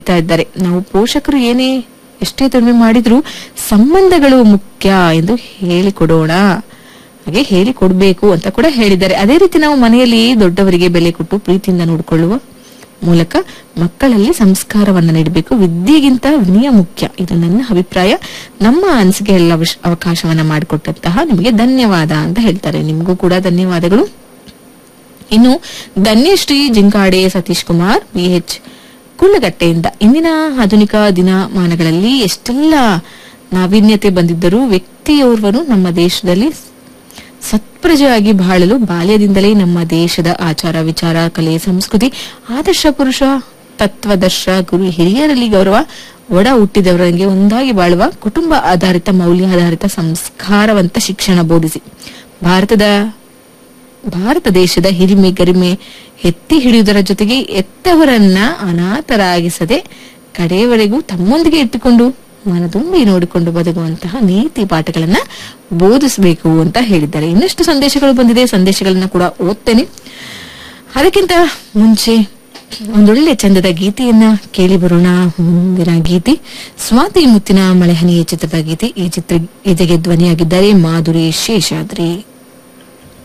ಹೇಳ್ತಾ ಇದ್ದಾರೆ ನಾವು ಪೋಷಕರು ಏನೇ ಎಷ್ಟೇ ದುಡಿಮೆ ಮಾಡಿದ್ರು ಸಂಬಂಧಗಳು ಮುಖ್ಯ ಎಂದು ಹೇಳಿಕೊಡೋಣ ಹಾಗೆ ಹೇಳಿಕೊಡ್ಬೇಕು ಅಂತ ಕೂಡ ಹೇಳಿದ್ದಾರೆ ಅದೇ ರೀತಿ ನಾವು ಮನೆಯಲ್ಲಿ ದೊಡ್ಡವರಿಗೆ ಬೆಲೆ ಕೊಟ್ಟು ಪ್ರೀತಿಯಿಂದ ನೋಡಿಕೊಳ್ಳುವ ಮೂಲಕ ಮಕ್ಕಳಲ್ಲಿ ಸಂಸ್ಕಾರವನ್ನ ನೀಡಬೇಕು ವಿದ್ಯೆಗಿಂತ ವಿನಯ ಮುಖ್ಯ ಇದು ನನ್ನ ಅಭಿಪ್ರಾಯ ನಮ್ಮ ಅನಿಸಿಕೆ ಎಲ್ಲ ಅವಶ್- ಅವಕಾಶವನ್ನ ಮಾಡಿಕೊಟ್ಟಂತಹ ನಿಮಗೆ ಧನ್ಯವಾದ ಅಂತ ಹೇಳ್ತಾರೆ ನಿಮಗೂ ಕೂಡ ಧನ್ಯವಾದಗಳು ಇನ್ನು ಧನ್ಯಶ್ರೀ ಜಿಂಕಾಡೆ ಸತೀಶ್ ಕುಮಾರ್ ಬಿಎಚ್ ಕುಳ್ಳಗಟ್ಟೆಯಿಂದ ಇಂದಿನ ಆಧುನಿಕ ದಿನಮಾನಗಳಲ್ಲಿ ಎಷ್ಟೆಲ್ಲ ನಾವೀನ್ಯತೆ ಬಂದಿದ್ದರೂ ವ್ಯಕ್ತಿಯೋರ್ವನು ನಮ್ಮ ದೇಶದಲ್ಲಿ ಸತ್ಪ್ರಜೆಯಾಗಿ ಬಾಳಲು ಬಾಲ್ಯದಿಂದಲೇ ನಮ್ಮ ದೇಶದ ಆಚಾರ ವಿಚಾರ ಕಲೆ ಸಂಸ್ಕೃತಿ ಆದರ್ಶ ಪುರುಷ ತತ್ವದರ್ಶ ಗುರು ಹಿರಿಯರಲ್ಲಿ ಗೌರವ ಒಡ ಹುಟ್ಟಿದವರಿಗೆ ಒಂದಾಗಿ ಬಾಳುವ ಕುಟುಂಬ ಆಧಾರಿತ ಮೌಲ್ಯ ಆಧಾರಿತ ಸಂಸ್ಕಾರವಂತ ಶಿಕ್ಷಣ ಬೋಧಿಸಿ ಭಾರತದ ಭಾರತ ದೇಶದ ಹಿರಿಮೆ ಗರಿಮೆ ಎತ್ತಿ ಹಿಡಿಯುವುದರ ಜೊತೆಗೆ ಎತ್ತವರನ್ನ ಅನಾಥರಾಗಿಸದೆ ಕಡೆಯವರೆಗೂ ತಮ್ಮೊಂದಿಗೆ ಇಟ್ಟುಕೊಂಡು ಮನದುಂಬಿ ನೋಡಿಕೊಂಡು ಬದುಕುವಂತಹ ನೀತಿ ಪಾಠಗಳನ್ನ ಬೋಧಿಸಬೇಕು ಅಂತ ಹೇಳಿದ್ದಾರೆ ಇನ್ನಷ್ಟು ಸಂದೇಶಗಳು ಬಂದಿದೆ ಸಂದೇಶಗಳನ್ನ ಕೂಡ ಓದ್ತೇನೆ ಅದಕ್ಕಿಂತ ಮುಂಚೆ ಒಂದೊಳ್ಳೆ ಚಂದದ ಗೀತೆಯನ್ನ ಕೇಳಿ ಬರೋಣ ಮುಂದಿನ ಗೀತೆ ಸ್ವಾತಿ ಮುತ್ತಿನ ಮಳೆಹನಿಯ ಚಿತ್ರದ ಗೀತೆ ಈ ಚಿತ್ರ ಗೀತೆಗೆ ಧ್ವನಿಯಾಗಿದ್ದಾರೆ ಮಾಧುರಿ ಶೇಷಾದ್ರಿ